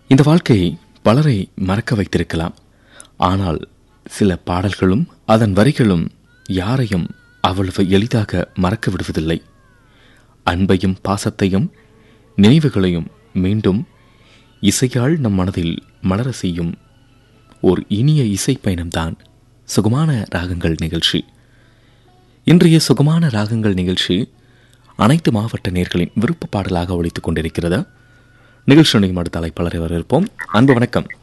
இந்த வாழ்க்கை பலரை மறக்க வைத்திருக்கலாம் ஆனால் சில பாடல்களும் அதன் வரிகளும் யாரையும் அவ்வளவு எளிதாக மறக்க விடுவதில்லை அன்பையும் பாசத்தையும் நினைவுகளையும் மீண்டும் இசையால் நம் மனதில் மலர செய்யும் ஓர் இனிய இசை பயணம்தான் சுகமான ராகங்கள் நிகழ்ச்சி இன்றைய சுகமான ராகங்கள் நிகழ்ச்சி அனைத்து மாவட்ட நேர்களின் விருப்ப பாடலாக ஒழித்துக் கொண்டிருக்கிறது நிகழ்ச்சி அடுத்த அழைப்பாளரை வரவேற்போம் அன்பு வணக்கம்